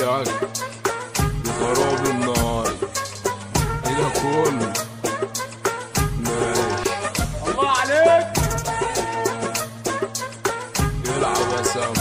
تك بخراب النار ايه ده كله ماشي الله عليك يلعب يا سام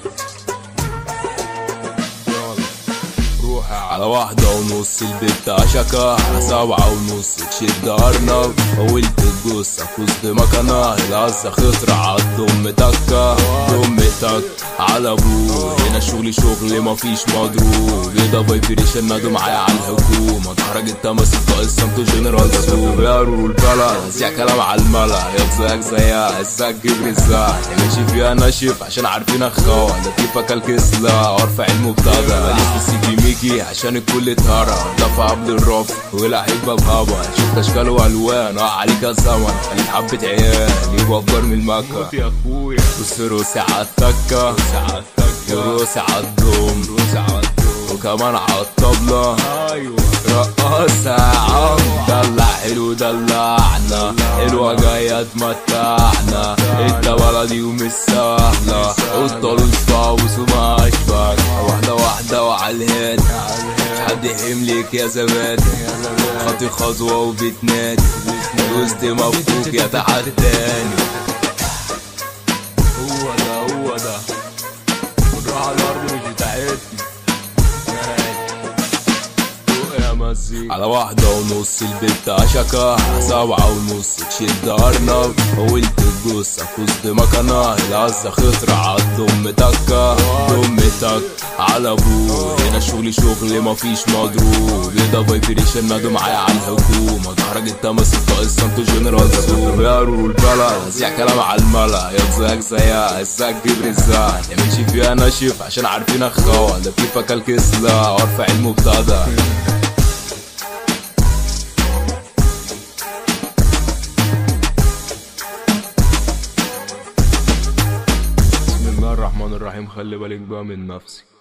يلا روح يا على واحدة ونص البت عشكة على سبعة ونص تشد أرنب قولت الجثة في وسط مكانها العزة خطرة عالضم تكة ضم تك على ابوه هنا الشغل شغل مفيش مضروب يدا فايبريشن نادوا معايا على الحكومة اتحرج التماسك قائد سمتو جنرال سوق بيارو البلا زي كلام على الملا يغزاك زيها الساك جبري الزاح ماشي فيها ناشف عشان عارفين اخوة لطيفة كالكسلة وارفع المبتدى ماليش في السيكي ميكي عشان الكل اتهرى دفع قبل الرف والعيب بابا شفت اشكال والوان اه عليك الزمن خليك حبة عيال يبقى افضل من المكة يا اخويا بص روسي عالتكة وروسي عالدوم وكمان عالطبلة ايوه رقاصة يا عم دلع حلو دلعنا حلوة جاية تمتعنا انت بلدي ومش سهلة قطة فاوس وما اشبك واحدة واحدة وعالهاد مش حد يحملك يا زبادي خطي خطوة وبتنادي دوست مفكوك يا تحداني هو ده هو ده والراحة الأرض مش بتاعتنا فوق يا مزيكا على واحدة ونص البت عشكة على سبعة ونص تشد أرنب قولت الجثة في وسط مكانها العزة خطرة عالضم تكة ضم تك على ابوه هنا الشغل شغل مفيش مضروب يدا فايبريشن نادوا معايا على الحكومة اتحرج التماسك قائد سمتو جنرال سوق بيارو البلا زي كلام على الملا يغزاك زيها الساك جبري الزاح ماشي فيها ناشف عشان عارفين اخوة لطيفة كالكسلة وارفع المبتدى بسم الله الرحمن الرحيم خلي بالك بقى من نفسك